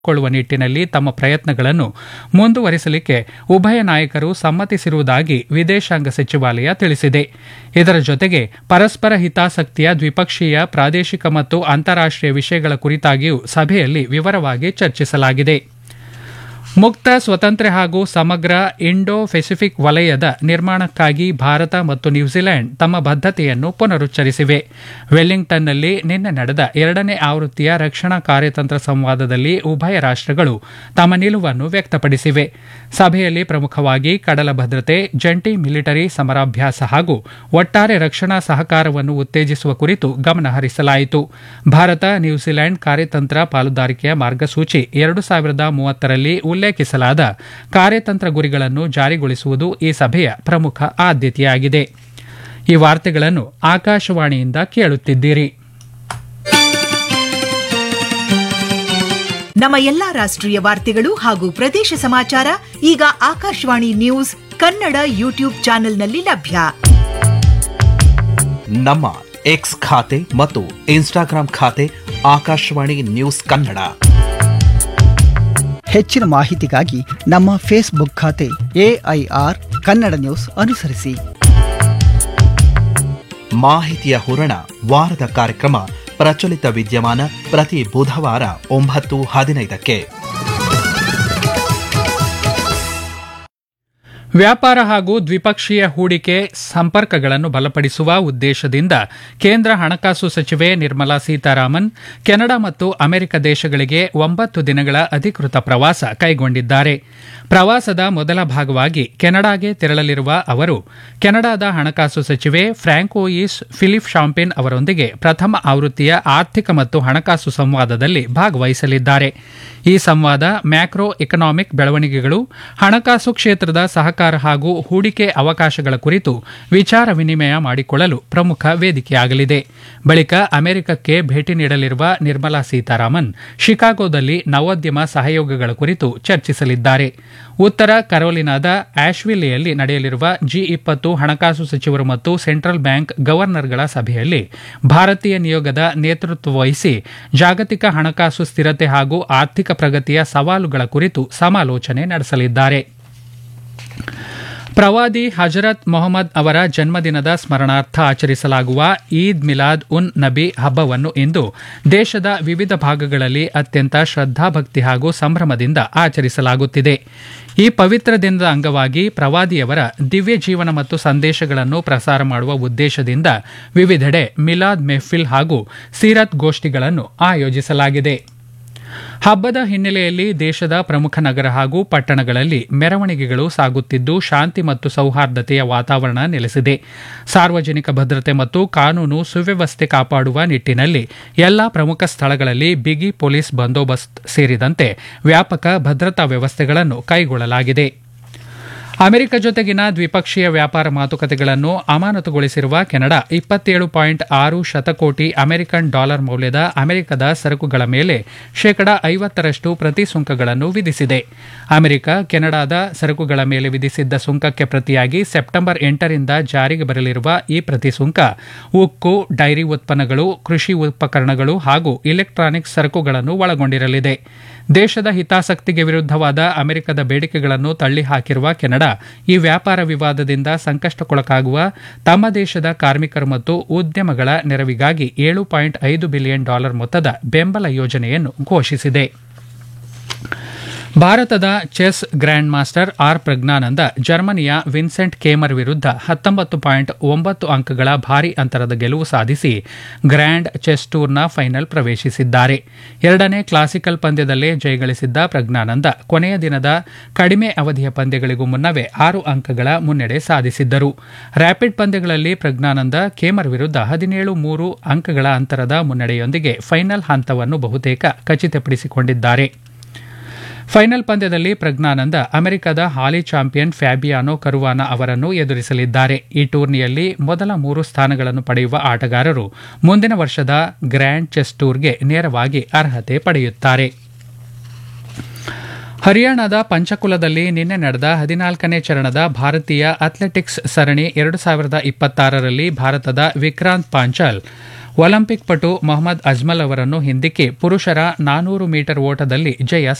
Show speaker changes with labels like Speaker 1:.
Speaker 1: ಕೊಳ್ಳುವ ನಿಟ್ಟಿನಲ್ಲಿ ತಮ್ಮ ಪ್ರಯತ್ನಗಳನ್ನು ಮುಂದುವರಿಸಲಿಕ್ಕೆ ಉಭಯ ನಾಯಕರು ಸಮ್ಮತಿಸಿರುವುದಾಗಿ ವಿದೇಶಾಂಗ ಸಚಿವಾಲಯ ತಿಳಿಸಿದೆ ಇದರ ಜೊತೆಗೆ ಪರಸ್ಪರ ಹಿತಾಸಕ್ತಿಯ ದ್ವಿಪಕ್ಷೀಯ ಪ್ರಾದೇಶಿಕ ಮತ್ತು ಅಂತಾರಾಷ್ಟೀಯ ವಿಷಯಗಳ ಕುರಿತಾಗಿಯೂ ಸಭೆಯಲ್ಲಿ ವಿವರವಾಗಿ ಚರ್ಚಿಸಲಾಗಿದೆ ಮುಕ್ತ ಸ್ವತಂತ್ರ ಹಾಗೂ ಸಮಗ್ರ ಇಂಡೋ ಪೆಸಿಫಿಕ್ ವಲಯದ ನಿರ್ಮಾಣಕ್ಕಾಗಿ ಭಾರತ ಮತ್ತು ನ್ಯೂಜಿಲೆಂಡ್ ತಮ್ಮ ಬದ್ಧತೆಯನ್ನು ಪುನರುಚ್ಚರಿಸಿವೆ ವೆಲ್ಲಿಂಗ್ಟನ್ನಲ್ಲಿ ನಿನ್ನೆ ನಡೆದ ಎರಡನೇ ಆವೃತ್ತಿಯ ರಕ್ಷಣಾ ಕಾರ್ಯತಂತ್ರ ಸಂವಾದದಲ್ಲಿ ಉಭಯ ರಾಷ್ಟಗಳು ತಮ್ಮ ನಿಲುವನ್ನು ವ್ಯಕ್ತಪಡಿಸಿವೆ ಸಭೆಯಲ್ಲಿ ಪ್ರಮುಖವಾಗಿ ಕಡಲ ಭದ್ರತೆ ಜಂಟಿ ಮಿಲಿಟರಿ ಸಮರಾಭ್ಯಾಸ ಹಾಗೂ ಒಟ್ಟಾರೆ ರಕ್ಷಣಾ ಸಹಕಾರವನ್ನು ಉತ್ತೇಜಿಸುವ ಕುರಿತು ಗಮನ ಹರಿಸಲಾಯಿತು ಭಾರತ ನ್ಯೂಜಿಲೆಂಡ್ ಕಾರ್ಯತಂತ್ರ ಪಾಲುದಾರಿಕೆಯ ಮಾರ್ಗಸೂಚಿ ಎರಡು ಸಾವಿರದ ಮೂವತ್ತರಲ್ಲಿ ಉಲ್ಲೇಖಿಸಲಾದ ಕಾರ್ಯತಂತ್ರ ಗುರಿಗಳನ್ನು ಜಾರಿಗೊಳಿಸುವುದು ಈ ಸಭೆಯ ಪ್ರಮುಖ ಆದ್ಯತೆಯಾಗಿದೆ ಈ ವಾರ್ತೆಗಳನ್ನು ಆಕಾಶವಾಣಿಯಿಂದ ಕೇಳುತ್ತಿದ್ದೀರಿ
Speaker 2: ನಮ್ಮ ಎಲ್ಲಾ ರಾಷ್ಟ್ರೀಯ ವಾರ್ತೆಗಳು ಹಾಗೂ ಪ್ರದೇಶ ಸಮಾಚಾರ ಈಗ ಆಕಾಶವಾಣಿ ನ್ಯೂಸ್ ಕನ್ನಡ ಯೂಟ್ಯೂಬ್ ಚಾನೆಲ್ನಲ್ಲಿ ಲಭ್ಯ
Speaker 3: ನಮ್ಮ ಎಕ್ಸ್ ಖಾತೆ ಮತ್ತು ಇನ್ಸ್ಟಾಗ್ರಾಂ ಖಾತೆ ಆಕಾಶವಾಣಿ ನ್ಯೂಸ್ ಕನ್ನಡ
Speaker 4: ಹೆಚ್ಚಿನ ಮಾಹಿತಿಗಾಗಿ ನಮ್ಮ ಫೇಸ್ಬುಕ್ ಖಾತೆ ಎಐಆರ್ ಕನ್ನಡ ನ್ಯೂಸ್ ಅನುಸರಿಸಿ
Speaker 3: ಮಾಹಿತಿಯ ಹೂರಣ ವಾರದ ಕಾರ್ಯಕ್ರಮ ಪ್ರಚಲಿತ ವಿದ್ಯಮಾನ ಪ್ರತಿ ಬುಧವಾರ ಒಂಬತ್ತು ಹದಿನೈದಕ್ಕೆ
Speaker 1: ವ್ಯಾಪಾರ ಹಾಗೂ ದ್ವಿಪಕ್ಷೀಯ ಹೂಡಿಕೆ ಸಂಪರ್ಕಗಳನ್ನು ಬಲಪಡಿಸುವ ಉದ್ದೇಶದಿಂದ ಕೇಂದ್ರ ಹಣಕಾಸು ಸಚಿವೆ ನಿರ್ಮಲಾ ಸೀತಾರಾಮನ್ ಕೆನಡಾ ಮತ್ತು ಅಮೆರಿಕ ದೇಶಗಳಿಗೆ ಒಂಬತ್ತು ದಿನಗಳ ಅಧಿಕೃತ ಪ್ರವಾಸ ಕೈಗೊಂಡಿದ್ದಾರೆ ಪ್ರವಾಸದ ಮೊದಲ ಭಾಗವಾಗಿ ಕೆನಡಾಗೆ ತೆರಳಲಿರುವ ಅವರು ಕೆನಡಾದ ಹಣಕಾಸು ಸಚಿವೆ ಫ್ರಾಂಕೋಯಿಸ್ ಫಿಲಿಪ್ ಶಾಂಪಿನ್ ಅವರೊಂದಿಗೆ ಪ್ರಥಮ ಆವೃತ್ತಿಯ ಆರ್ಥಿಕ ಮತ್ತು ಹಣಕಾಸು ಸಂವಾದದಲ್ಲಿ ಭಾಗವಹಿಸಲಿದ್ದಾರೆ ಈ ಸಂವಾದ ಮ್ಯಾಕ್ರೋ ಎಕನಾಮಿಕ್ ಬೆಳವಣಿಗೆಗಳು ಹಣಕಾಸು ಕ್ಷೇತ್ರದ ಸಹಕಾರ ಹಾಗೂ ಹೂಡಿಕೆ ಅವಕಾಶಗಳ ಕುರಿತು ವಿಚಾರ ವಿನಿಮಯ ಮಾಡಿಕೊಳ್ಳಲು ಪ್ರಮುಖ ವೇದಿಕೆಯಾಗಲಿದೆ ಬಳಿಕ ಅಮೆರಿಕಕ್ಕೆ ಭೇಟಿ ನೀಡಲಿರುವ ನಿರ್ಮಲಾ ಸೀತಾರಾಮನ್ ಶಿಕಾಗೋದಲ್ಲಿ ನವೋದ್ಯಮ ಸಹಯೋಗಗಳ ಕುರಿತು ಚರ್ಚಿಸಲಿದ್ದಾರೆ ಉತ್ತರ ಕರೋಲಿನಾದ ಆಶ್ವಿಲಿಯಲ್ಲಿ ನಡೆಯಲಿರುವ ಜಿ ಇಪ್ಪತ್ತು ಹಣಕಾಸು ಸಚಿವರು ಮತ್ತು ಸೆಂಟ್ರಲ್ ಬ್ಯಾಂಕ್ ಗವರ್ನರ್ಗಳ ಸಭೆಯಲ್ಲಿ ಭಾರತೀಯ ನಿಯೋಗದ ನೇತೃತ್ವ ವಹಿಸಿ ಜಾಗತಿಕ ಹಣಕಾಸು ಸ್ಥಿರತೆ ಹಾಗೂ ಆರ್ಥಿಕ ಪ್ರಗತಿಯ ಸವಾಲುಗಳ ಕುರಿತು ಸಮಾಲೋಚನೆ ನಡೆಸಲಿದ್ದಾರೆ ಪ್ರವಾದಿ ಹಜರತ್ ಮೊಹಮ್ಮದ್ ಅವರ ಜನ್ಮದಿನದ ಸ್ಮರಣಾರ್ಥ ಆಚರಿಸಲಾಗುವ ಈದ್ ಮಿಲಾದ್ ಉನ್ ನಬಿ ಹಬ್ಬವನ್ನು ಇಂದು ದೇಶದ ವಿವಿಧ ಭಾಗಗಳಲ್ಲಿ ಅತ್ಯಂತ ಶ್ರದ್ಧಾಭಕ್ತಿ ಹಾಗೂ ಸಂಭ್ರಮದಿಂದ ಆಚರಿಸಲಾಗುತ್ತಿದೆ ಈ ಪವಿತ್ರ ದಿನದ ಅಂಗವಾಗಿ ಪ್ರವಾದಿಯವರ ದಿವ್ಯ ಜೀವನ ಮತ್ತು ಸಂದೇಶಗಳನ್ನು ಪ್ರಸಾರ ಮಾಡುವ ಉದ್ದೇಶದಿಂದ ವಿವಿಧೆಡೆ ಮಿಲಾದ್ ಮೆಹ್ಫಿಲ್ ಹಾಗೂ ಸೀರತ್ ಗೋಷ್ಠಿಗಳನ್ನು ಆಯೋಜಿಸಲಾಗಿದೆ ಹಬ್ಬದ ಹಿನ್ನೆಲೆಯಲ್ಲಿ ದೇಶದ ಪ್ರಮುಖ ನಗರ ಹಾಗೂ ಪಟ್ಟಣಗಳಲ್ಲಿ ಮೆರವಣಿಗೆಗಳು ಸಾಗುತ್ತಿದ್ದು ಶಾಂತಿ ಮತ್ತು ಸೌಹಾರ್ದತೆಯ ವಾತಾವರಣ ನೆಲೆಸಿದೆ ಸಾರ್ವಜನಿಕ ಭದ್ರತೆ ಮತ್ತು ಕಾನೂನು ಸುವ್ಯವಸ್ಥೆ ಕಾಪಾಡುವ ನಿಟ್ಟಿನಲ್ಲಿ ಎಲ್ಲಾ ಪ್ರಮುಖ ಸ್ಥಳಗಳಲ್ಲಿ ಬಿಗಿ ಪೊಲೀಸ್ ಬಂದೋಬಸ್ತ್ ಸೇರಿದಂತೆ ವ್ಯಾಪಕ ಭದ್ರತಾ ವ್ಯವಸ್ಥೆಗಳನ್ನು ಕೈಗೊಳ್ಳಲಾಗಿದೆ ಅಮೆರಿಕ ಜೊತೆಗಿನ ದ್ವಿಪಕ್ಷೀಯ ವ್ಯಾಪಾರ ಮಾತುಕತೆಗಳನ್ನು ಅಮಾನತುಗೊಳಿಸಿರುವ ಕೆನಡಾ ಇಪ್ಪತ್ತೇಳು ಪಾಯಿಂಟ್ ಆರು ಶತಕೋಟಿ ಅಮೆರಿಕನ್ ಡಾಲರ್ ಮೌಲ್ಯದ ಅಮೆರಿಕದ ಸರಕುಗಳ ಮೇಲೆ ಶೇಕಡಾ ಐವತ್ತರಷ್ಟು ಪ್ರತಿ ಸುಂಕಗಳನ್ನು ವಿಧಿಸಿದೆ ಅಮೆರಿಕ ಕೆನಡಾದ ಸರಕುಗಳ ಮೇಲೆ ವಿಧಿಸಿದ್ದ ಸುಂಕಕ್ಕೆ ಪ್ರತಿಯಾಗಿ ಸೆಪ್ಟೆಂಬರ್ ಎಂಟರಿಂದ ಜಾರಿಗೆ ಬರಲಿರುವ ಈ ಪ್ರತಿ ಸುಂಕ ಉಕ್ಕು ಡೈರಿ ಉತ್ಪನ್ನಗಳು ಕೃಷಿ ಉಪಕರಣಗಳು ಹಾಗೂ ಇಲೆಕ್ಟ್ರಾನಿಕ್ಸ್ ಸರಕುಗಳನ್ನು ಒಳಗೊಂಡಿರಲಿದೆ ದೇಶದ ಹಿತಾಸಕ್ತಿಗೆ ವಿರುದ್ಧವಾದ ಅಮೆರಿಕದ ಬೇಡಿಕೆಗಳನ್ನು ತಳ್ಳಿಹಾಕಿರುವ ಕೆನಡಾ ಈ ವ್ಯಾಪಾರ ವಿವಾದದಿಂದ ಸಂಕಷ್ಟಕ್ಕೊಳಗಾಗುವ ತಮ್ಮ ದೇಶದ ಕಾರ್ಮಿಕರು ಮತ್ತು ಉದ್ಯಮಗಳ ನೆರವಿಗಾಗಿ ಏಳು ಪಾಯಿಂಟ್ ಐದು ಬಿಲಿಯನ್ ಡಾಲರ್ ಮೊತ್ತದ ಬೆಂಬಲ ಯೋಜನೆಯನ್ನು ಘೋಷಿಸಿದೆ ಭಾರತದ chess grandmaster R Praggnanandhaa ಜರ್ಮನಿಯ ವಿನ್ಸೆಂಟ್ ಕೇಮರ್ ವಿರುದ್ಧ ಹತ್ತೊಂಬತ್ತು ಪಾಯಿಂಟ್ ಒಂಬತ್ತು ಅಂಕಗಳ ಭಾರಿ ಅಂತರದ ಗೆಲುವು ಸಾಧಿಸಿ ಗ್ರ್ಯಾಂಡ್ ಚೆಸ್ ಟೂರ್ನ ಫೈನಲ್ ಪ್ರವೇಶಿಸಿದ್ದಾರೆ ಎರಡನೇ ಕ್ಲಾಸಿಕಲ್ ಪಂದ್ಯದಲ್ಲೇ ಜಯಗಳಿಸಿದ್ದ ಪ್ರಜ್ಞಾನಂದ ಕೊನೆಯ ದಿನದ ಕಡಿಮೆ ಅವಧಿಯ ಪಂದ್ಯಗಳಿಗೂ ಮುನ್ನವೇ ಆರು ಅಂಕಗಳ ಮುನ್ನಡೆ ಸಾಧಿಸಿದ್ದರು ರ್ಯಾಪಿಡ್ ಪಂದ್ಯಗಳಲ್ಲಿ ಪ್ರಜ್ಞಾನಂದ ಕೇಮರ್ ವಿರುದ್ಧ ಹದಿನೇಳು ಮೂರು ಅಂಕಗಳ ಅಂತರದ ಮುನ್ನಡೆಯೊಂದಿಗೆ ಫೈನಲ್ ಹಂತವನ್ನು ಬಹುತೇಕ ಖಚಿತಪಡಿಸಿಕೊಂಡಿದ್ದಾರೆ ಫೈನಲ್ ಪಂದ್ಯದಲ್ಲಿ ಪ್ರಜ್ಞಾನಂದ ಅಮೆರಿಕದ ಹಾಲಿ ಚಾಂಪಿಯನ್ ಫ್ಯಾಬಿಯಾನೋ ಕರುವಾನ ಅವರನ್ನು ಎದುರಿಸಲಿದ್ದಾರೆ ಈ ಟೂರ್ನಿಯಲ್ಲಿ ಮೊದಲ ಮೂರು ಸ್ಥಾನಗಳನ್ನು ಪಡೆಯುವ ಆಟಗಾರರು ಮುಂದಿನ ವರ್ಷದ ಗ್ರ್ಯಾಂಡ್ ಚೆಸ್ ಟೂರ್ಗೆ ನೇರವಾಗಿ ಅರ್ಹತೆ ಪಡೆಯುತ್ತಾರೆ ಹರಿಯಾಣದ ಪಂಚಕುಲದಲ್ಲಿ ನಿನ್ನೆ ನಡೆದ ಹದಿನಾಲ್ಕನೇ ಚರಣದ ಭಾರತೀಯ ಅಥ್ಲೆಟಿಕ್ಸ್ ಸರಣಿ ಎರಡು ಸಾವಿರದ ಇಪ್ಪತ್ತಾರರಲ್ಲಿ ಭಾರತದ ವಿಕ್ರಾಂತ್ ಪಾಂಚಾಲ್ ಒಲಿಂಪಿಕ್ ಪಟು ಮೊಹಮ್ಮದ್ ಅಜ್ಮಲ್ ಅವರನ್ನು ಹಿಂದಿಕ್ಕಿ ಪುರುಷರ ನಾನೂರು ಮೀಟರ್ ಓಟದಲ್ಲಿ ಜಯ